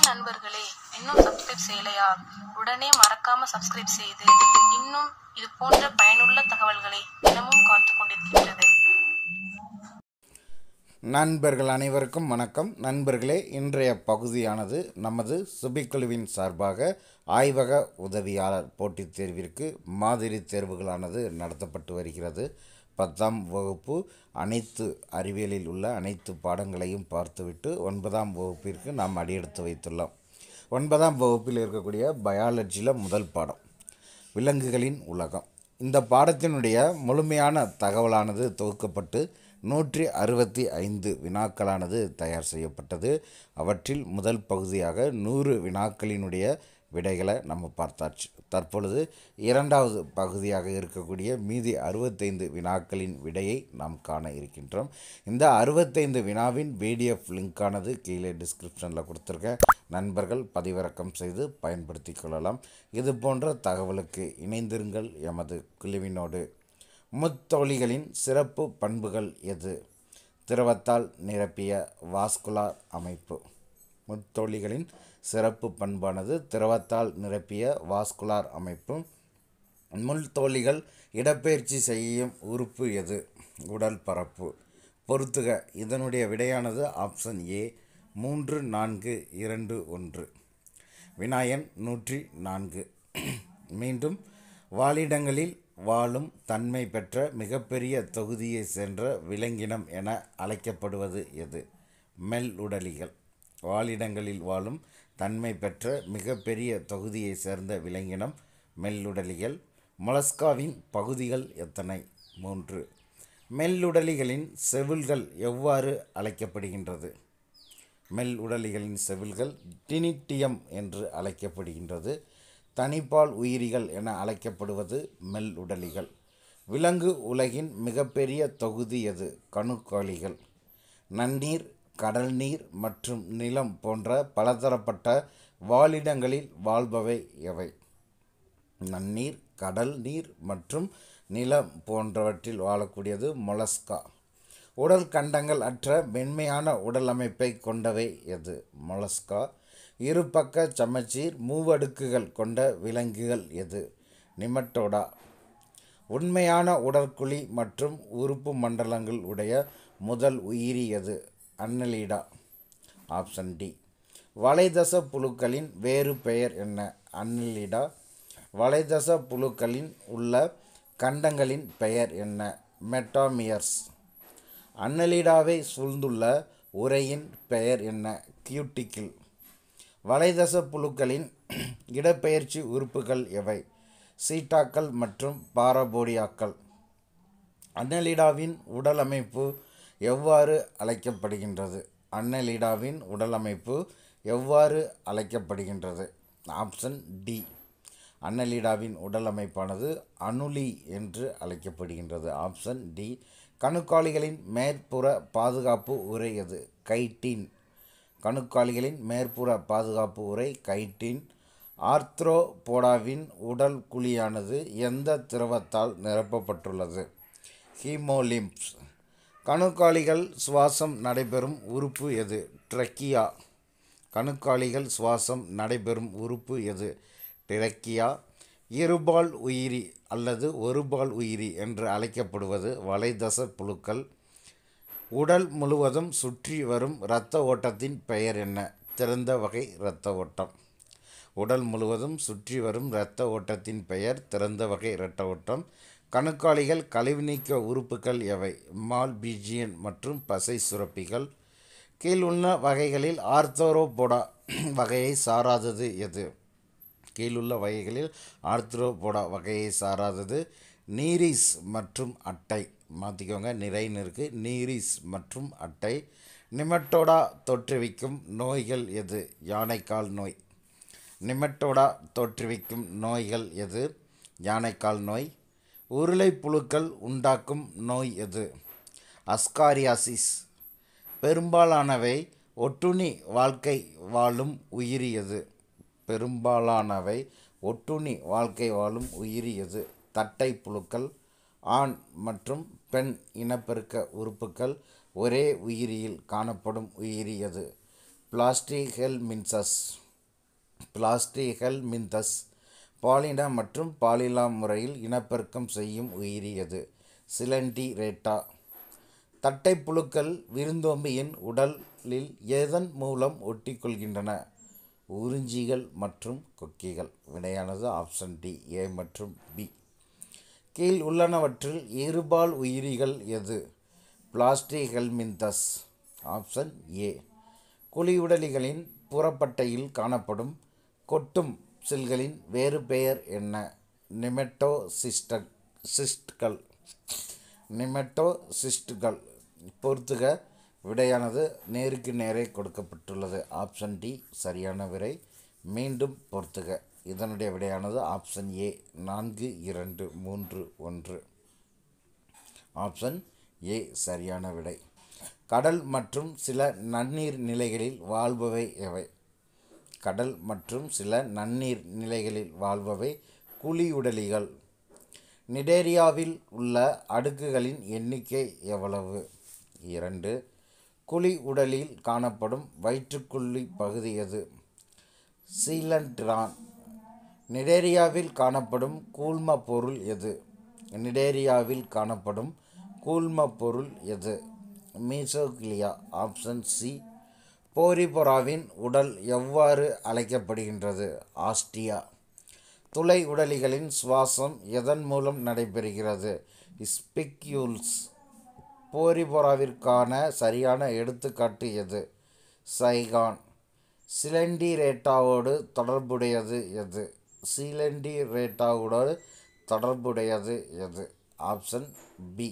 நண்பர்களே இன்னும் சப்ஸ்கிரைப் செய்யலையா உடனே மறக்காம சப்ஸ்கிரைப் செய்து இன்னும் இது போன்ற பயனுள்ள தகவல்களை தினமும் காத்து கொண்டிருக்கின்றது நண்பர்கள் அனைவருக்கும் வணக்கம் நண்பர்களே இன்றைய பகுதியானது நமது சுபிக்குழுவின் சார்பாக ஆய்வக உதவியாளர் போட்டித் தேர்விற்கு மாதிரி தேர்வுகளானது நடத்தப்பட்டு வருகிறது பத்தாம் வகுப்பு அனைத்து அறிவியலில் உள்ள அனைத்து பாடங்களையும் பார்த்துவிட்டு ஒன்பதாம் வகுப்பிற்கு நாம் அடியெடுத்து வைத்துள்ளோம் ஒன்பதாம் வகுப்பில் இருக்கக்கூடிய பயாலஜியில் முதல் பாடம் விலங்குகளின் உலகம் இந்த பாடத்தினுடைய முழுமையான தகவலானது தொகுக்கப்பட்டு நூற்றி அறுபத்தி ஐந்து வினாக்களானது தயார் செய்யப்பட்டது அவற்றில் முதல் பகுதியாக நூறு வினாக்களினுடைய விடைகளை நம்ம பார்த்தாச்சு தற்பொழுது இரண்டாவது பகுதியாக இருக்கக்கூடிய மீதி அறுபத்தைந்து வினாக்களின் விடையை நாம் காண இருக்கின்றோம் இந்த அறுபத்தைந்து வினாவின் பிடிஎஃப் லிங்கானது கீழே டிஸ்கிரிப்ஷனில் கொடுத்துருக்கேன் நண்பர்கள் பதிவிறக்கம் செய்து பயன்படுத்தி கொள்ளலாம் இது போன்ற தகவலுக்கு இணைந்திருங்கள் எமது குழுவினோடு முத்தோழிகளின் சிறப்பு பண்புகள் எது திரவத்தால் நிரப்பிய வாஸ்குலார் அமைப்பு முத்தோழிகளின் சிறப்பு பண்பானது திரவத்தால் நிரப்பிய வாஸ்குலார் அமைப்பு முள்தோழிகள் இடப்பெயர்ச்சி செய்யும் உறுப்பு எது உடல் பரப்பு பொறுத்துக இதனுடைய விடையானது ஆப்ஷன் ஏ மூன்று நான்கு இரண்டு ஒன்று வினாயன் நூற்றி நான்கு மீண்டும் வாழிடங்களில் வாழும் தன்மை பெற்ற மிகப்பெரிய தொகுதியை சென்ற விலங்கினம் என அழைக்கப்படுவது எது மெல் உடலிகள் வாழிடங்களில் வாழும் தன்மை பெற்ற மிகப்பெரிய தொகுதியை சேர்ந்த விலங்கினம் மெல்லுடலிகள் மொலஸ்காவின் பகுதிகள் எத்தனை மூன்று மெல்லுடலிகளின் செவில்கள் எவ்வாறு அழைக்கப்படுகின்றது மெல் உடலிகளின் செவில்கள் டினிட்டியம் என்று அழைக்கப்படுகின்றது தனிப்பால் உயிரிகள் என அழைக்கப்படுவது மெல் உடலிகள் விலங்கு உலகின் மிகப்பெரிய தொகுதி எது கணுக்காலிகள் நன்னீர் கடல் நீர் மற்றும் நிலம் போன்ற பலதரப்பட்ட வாழிடங்களில் வாழ்பவை எவை நன்னீர் கடல் நீர் மற்றும் நிலம் போன்றவற்றில் வாழக்கூடியது மொலஸ்கா உடல் கண்டங்கள் அற்ற மென்மையான உடல் அமைப்பை கொண்டவை எது மொலஸ்கா இருபக்க சமச்சீர் மூவடுக்குகள் கொண்ட விலங்குகள் எது நிமட்டோடா உண்மையான உடற்குழி மற்றும் உறுப்பு மண்டலங்கள் உடைய முதல் உயிரி எது அன்னலீடா ஆப்ஷன் டி வலைதச புழுக்களின் வேறு பெயர் என்ன அன்னலீடா வலைதச புழுக்களின் உள்ள கண்டங்களின் பெயர் என்ன மெட்டாமியர்ஸ் அன்னலீடாவை சூழ்ந்துள்ள உரையின் பெயர் என்ன கியூட்டிக்கிள் வலைதச புழுக்களின் இடப்பெயர்ச்சி உறுப்புகள் எவை சீட்டாக்கள் மற்றும் பாரபோடியாக்கள் அன்னலிடாவின் உடலமைப்பு எவ்வாறு அழைக்கப்படுகின்றது அன்னலிடாவின் உடலமைப்பு எவ்வாறு அழைக்கப்படுகின்றது ஆப்ஷன் டி அன்னலிடாவின் உடலமைப்பானது அணுலி என்று அழைக்கப்படுகின்றது ஆப்ஷன் டி கணுக்காலிகளின் மேற்புற பாதுகாப்பு உரை எது கைட்டின் கணுக்காலிகளின் மேற்புற பாதுகாப்பு உரை கைட்டின் ஆர்த்ரோபோடாவின் உடல் குழியானது எந்த திரவத்தால் நிரப்பப்பட்டுள்ளது ஹீமோலிம்ப்ஸ் கணுக்காலிகள் சுவாசம் நடைபெறும் உறுப்பு எது ட்ரக்கியா கணுக்காலிகள் சுவாசம் நடைபெறும் உறுப்பு எது டிரக்கியா இருபால் உயிரி அல்லது ஒருபால் உயிரி என்று அழைக்கப்படுவது வலைதச புழுக்கள் உடல் முழுவதும் சுற்றி வரும் இரத்த ஓட்டத்தின் பெயர் என்ன திறந்த வகை இரத்த ஓட்டம் உடல் முழுவதும் சுற்றி வரும் இரத்த ஓட்டத்தின் பெயர் திறந்த வகை இரத்த ஓட்டம் கணுக்காலிகள் கழிவு நீக்க உறுப்புகள் எவை மால்பீஜியன் மற்றும் பசை சுரப்பிகள் கீழுள்ள வகைகளில் ஆர்த்தோரோபோடா வகையை சாராதது எது கீழுள்ள வகைகளில் ஆர்த்ரோபோடா வகையை சாராதது நீரிஸ் மற்றும் அட்டை மாற்றிக்கோங்க நிறைன்னு இருக்குது நீரிஸ் மற்றும் அட்டை நிமட்டோடா தோற்றுவிக்கும் நோய்கள் எது யானைக்கால் நோய் நிமட்டோடா தோற்றுவிக்கும் நோய்கள் எது யானைக்கால் நோய் உருளை புழுக்கள் உண்டாக்கும் நோய் எது அஸ்காரியாசிஸ் பெரும்பாலானவை ஒட்டுண்ணி வாழ்க்கை வாழும் உயிரி எது பெரும்பாலானவை ஒட்டுண்ணி வாழ்க்கை வாழும் உயிரி எது தட்டை புழுக்கள் ஆண் மற்றும் பெண் இனப்பெருக்க உறுப்புகள் ஒரே உயிரியில் காணப்படும் உயிரி எது பிளாஸ்டிஹெல்மின்சஸ் பிளாஸ்டிஹெல்மின்தஸ் பாலின மற்றும் பாலிலா முறையில் இனப்பெருக்கம் செய்யும் உயிரி எது சிலண்டி ரேட்டா தட்டைப்புழுக்கள் விருந்தோம்பியின் உடலில் எதன் மூலம் ஒட்டிக்கொள்கின்றன உறிஞ்சிகள் மற்றும் கொக்கிகள் விடையானது ஆப்ஷன் டி ஏ மற்றும் பி கீழ் உள்ளனவற்றில் இருபால் உயிரிகள் எது பிளாஸ்டிஹெல்மின்தஸ் ஆப்ஷன் ஏ குழியுடலிகளின் புறப்பட்டையில் காணப்படும் கொட்டும் செல்களின் வேறு பெயர் என்ன நிமெட்டோசிஸ்ட சிஸ்ட்கள் நிமெட்டோசிஸ்ட்கள் பொறுத்துக விடையானது நேருக்கு நேரே கொடுக்கப்பட்டுள்ளது ஆப்ஷன் டி சரியான விடை மீண்டும் பொறுத்துக இதனுடைய விடையானது ஆப்ஷன் ஏ நான்கு இரண்டு மூன்று ஒன்று ஆப்ஷன் ஏ சரியான விடை கடல் மற்றும் சில நன்னீர் நிலைகளில் வாழ்பவை எவை கடல் மற்றும் சில நன்னீர் நிலைகளில் வாழ்பவை குழியுடலிகள் நிடேரியாவில் உள்ள அடுக்குகளின் எண்ணிக்கை எவ்வளவு இரண்டு குழி உடலில் காணப்படும் வயிற்றுக்குழி பகுதி எது சீலன்ட்ரான் நிடேரியாவில் காணப்படும் கூழ்ம பொருள் எது நிடேரியாவில் காணப்படும் கூழ்ம பொருள் எது மீசோகிலியா ஆப்ஷன் சி போரிபொராவின் உடல் எவ்வாறு அழைக்கப்படுகின்றது ஆஸ்டியா துளை உடலிகளின் சுவாசம் எதன் மூலம் நடைபெறுகிறது ஸ்பிக்யூல்ஸ் போரிபொராவிற்கான சரியான எடுத்துக்காட்டு எது சைகான் சிலண்டிரேட்டாவோடு தொடர்புடையது எது சிலண்டிரேட்டாவோடு தொடர்புடையது எது option B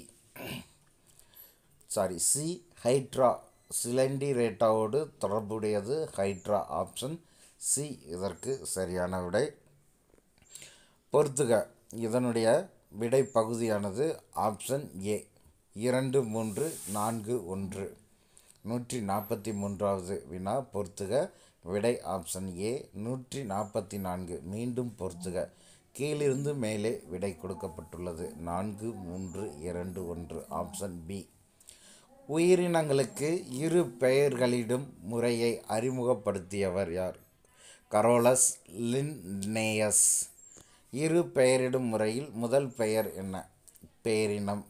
sorry C hydra சிலண்டிரேட்டாவோடு தொடர்புடையது ஹைட்ரா ஆப்ஷன் சி இதற்கு சரியான விடை பொறுத்துக இதனுடைய விடை பகுதியானது ஆப்ஷன் ஏ இரண்டு மூன்று நான்கு ஒன்று நூற்றி நாற்பத்தி மூன்றாவது வினா பொறுத்துக விடை ஆப்ஷன் ஏ நூற்றி நாற்பத்தி நான்கு மீண்டும் பொறுத்துக கீழிருந்து மேலே விடை கொடுக்கப்பட்டுள்ளது நான்கு மூன்று இரண்டு ஒன்று ஆப்ஷன் பி உயிரினங்களுக்கு இரு பெயர்களிடும் முறையை அறிமுகப்படுத்தியவர் யார் கரோலஸ் லின்னேயஸ் இரு பெயரிடும் முறையில் முதல் பெயர் என்ன பேரினம்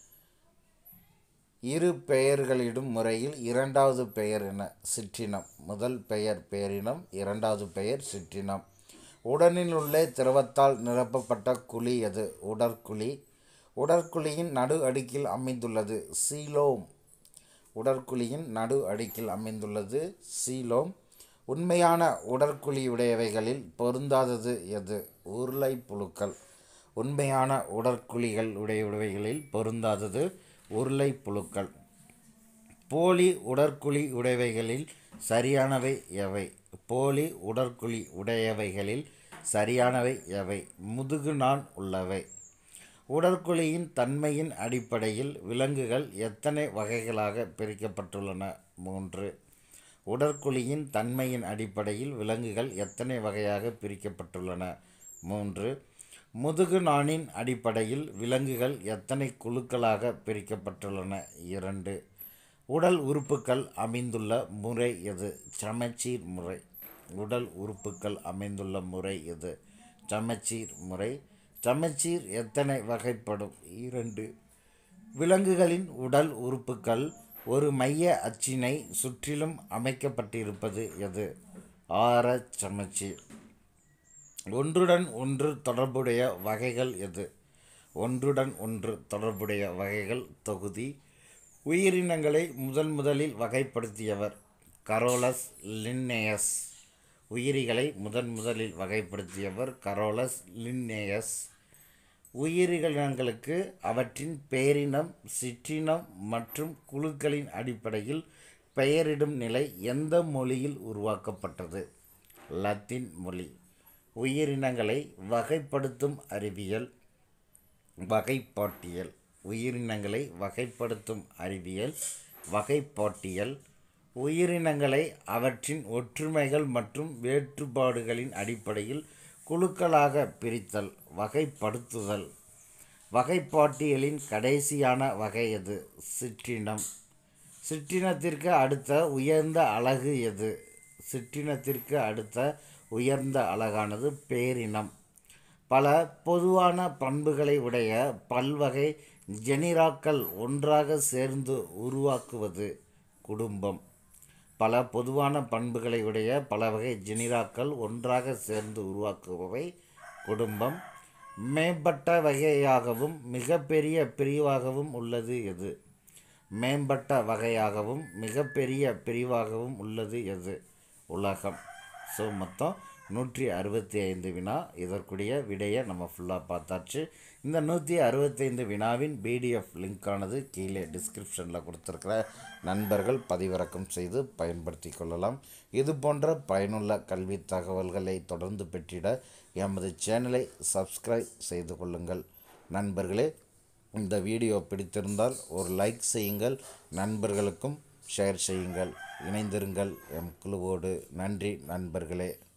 இரு பெயர்களிடும் முறையில் இரண்டாவது பெயர் என சிற்றினம் முதல் பெயர் பேரினம் இரண்டாவது பெயர் சிற்றினம் உடலில் உள்ள திரவத்தால் நிரப்பப்பட்ட குழி எது உடற்குழி உடற்குழியின் நடு அடுக்கில் அமைந்துள்ளது சீலோம் உடற்குழியின் நடு அடுக்கில் அமைந்துள்ளது சீலோம் உண்மையான உடற்குழியுடையவைகளில் பொருந்தாதது எது உருளை புழுக்கள் உண்மையான உடற்குழிகள் உடையவைகளில் பொருந்தாதது உருளை புழுக்கள் போலி உடற்குழி உடையவைகளில் சரியானவை எவை போலி உடற்குழி உடையவைகளில் சரியானவை எவை முதுகுநான் உள்ளவை உடற்குழியின் தன்மையின் அடிப்படையில் விலங்குகள் எத்தனை வகைகளாக பிரிக்கப்பட்டுள்ளன மூன்று உடற்குழியின் தன்மையின் அடிப்படையில் விலங்குகள் எத்தனை வகையாக பிரிக்கப்பட்டுள்ளன மூன்று முதுகு நாணின் அடிப்படையில் விலங்குகள் எத்தனை குழுக்களாக பிரிக்கப்பட்டுள்ளன இரண்டு உடல் உறுப்புகள் அமைந்துள்ள முறை எது சமச்சீர் முறை உடல் உறுப்புகள் அமைந்துள்ள முறை எது சமச்சீர் முறை சமச்சீர் எத்தனை வகைப்படும் இரண்டு விலங்குகளின் உடல் உறுப்புகள் ஒரு மைய அச்சினை சுற்றிலும் அமைக்கப்பட்டிருப்பது எது ஆர சமச்சீர் ஒன்றுடன் ஒன்று தொடர்புடைய வகைகள் எது ஒன்றுடன் ஒன்று தொடர்புடைய வகைகள் தொகுதி உயிரினங்களை முதன் முதலில் வகைப்படுத்தியவர் கரோலஸ் லின்னேயஸ் உயிரிகளை முதன் முதலில் வகைப்படுத்தியவர் கரோலஸ் லின்னேயஸ் உயிரினங்களுக்கு அவற்றின் பேரினம் சிற்றினம் மற்றும் குழுக்களின் அடிப்படையில் பெயரிடும் நிலை எந்த மொழியில் உருவாக்கப்பட்டது லத்தீன் மொழி உயிரினங்களை வகைப்படுத்தும் அறிவியல் வகைப்பாட்டியல் உயிரினங்களை வகைப்படுத்தும் அறிவியல் வகைப்பாட்டியல் உயிரினங்களை அவற்றின் ஒற்றுமைகள் மற்றும் வேறுபாடுகளின் அடிப்படையில் குழுக்களாக பிரித்தல் வகைப்படுத்துதல் வகைப்பாட்டியலின் கடைசியான வகை எது சிற்றினம் சிற்றினத்திற்கு அடுத்த உயர்ந்த அழகு எது சிற்றினத்திற்கு அடுத்த உயர்ந்த அழகானது பேரினம் பல பொதுவான பண்புகளை உடைய பல்வகை ஜெனிராக்கள் ஒன்றாக சேர்ந்து உருவாக்குவது குடும்பம் பல பொதுவான பண்புகளை உடைய பல வகை ஜெனிராக்கள் ஒன்றாக சேர்ந்து உருவாக்குபவை குடும்பம் மேம்பட்ட வகையாகவும் மிகப்பெரிய பிரிவாகவும் உள்ளது எது மேம்பட்ட வகையாகவும் மிகப்பெரிய பிரிவாகவும் உள்ளது எது உலகம் ஸோ மொத்தம் நூற்றி அறுபத்தி ஐந்து வினா இதற்குரிய விடையை நம்ம ஃபுல்லாக பார்த்தாச்சு இந்த நூற்றி அறுபத்தைந்து வினாவின் பிடிஎஃப் லிங்க்கானது கீழே டிஸ்கிரிப்ஷனில் கொடுத்துருக்கிற நண்பர்கள் பதிவிறக்கம் செய்து பயன்படுத்தி கொள்ளலாம் இது போன்ற பயனுள்ள கல்வி தகவல்களை தொடர்ந்து பெற்றிட எமது சேனலை சப்ஸ்கிரைப் செய்து கொள்ளுங்கள் நண்பர்களே இந்த வீடியோ பிடித்திருந்தால் ஒரு லைக் செய்யுங்கள் நண்பர்களுக்கும் ஷேர் செய்யுங்கள் இணைந்திருங்கள் எம் குழுவோடு நன்றி நண்பர்களே